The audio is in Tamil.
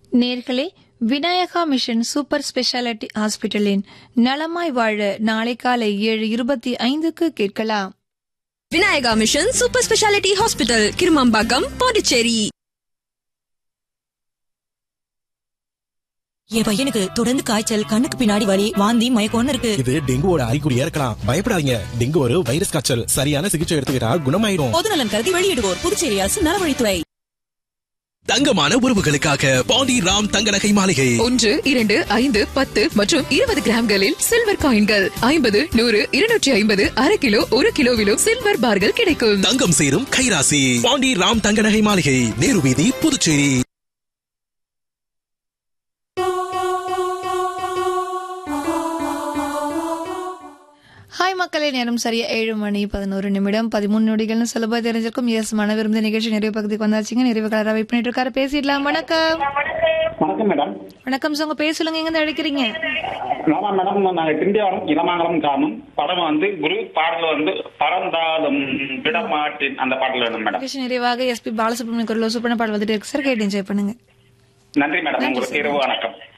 நேர்களே விநாயகா மிஷன் சூப்பர் ஸ்பெஷாலிட்டி ஹாஸ்பிட்டலின் நலமாய் வாழ நாளை காலை ஏழு இருபத்தி ஐந்துக்கு கேட்கலாம் Vinayaka mission super speciality hospital Kirumampakkam Pondicherry என் பையனுக்கு தொடர்ந்து காய்ச்சல் கண்ணுக்கு பின்னாடி வலி வாந்தி மயக்கம்னு இருக்கு இது டெங்குவோட அறிகுறியா இருக்கலாம் பயப்படாதீங்க டெங்கு ஒரு வைரஸ் காய்ச்சல் சரியான சிகிச்சை எடுத்துக்கிட்டா குணமாயிடும் பொது நலன் கருதி வெளியிடுவோர் புதுச்சேரி அரசு நலவழித்துறை தங்கமான உறவுகளுக்காக பாண்டி ராம் தங்க நகை மாளிகை ஒன்று இரண்டு ஐந்து பத்து மற்றும் இருபது கிராம்களில் சில்வர் காயின்கள் ஐம்பது நூறு இருநூற்றி ஐம்பது அரை கிலோ ஒரு கிலோவிலும் சில்வர் பார்கள் கிடைக்கும் தங்கம் சேரும் கைராசி பாண்டி ராம் தங்க நகை மாளிகை நேரு வீதி புதுச்சேரி ஹாய் மக்களே நேரம் சரியா ஏழு மணி பதினோரு நிமிடம் பதிமூணு நொடிகள்னு சுலபா தெரிஞ்சிருக்கும் எஸ் மன விருந்த நிகழ்ச்சி நிறைவு பகுதிக்கு வந்தாச்சுங்க நிறைவு கலரா வெயிட் பண்ணிட்டு இருக்காரு பேசிடலாம் வணக்கம் வணக்கம் மேடம் வணக்கம் சார் உங்க பேர் சொல்லுங்க எங்க இருந்து அழைக்கிறீங்க ஆமா மேடம் நாங்க திண்டிவனம் இளமாங்கலம் கிராமம் படம் வந்து குரு பாடல் வந்து பறந்தாலும் விடமாட்டேன் அந்த பாடல் வேணும் மேடம் நிகழ்ச்சி நிறைவாக எஸ்பி பாலசுப்ரமணிய குரல் சூப்பரான பாடல் வந்துட்டு இருக்கு சார் கேட்டு என்ஜாய் பண்ணுங்க நன்றி மேடம் உங்களுக்கு இரவு வணக்கம்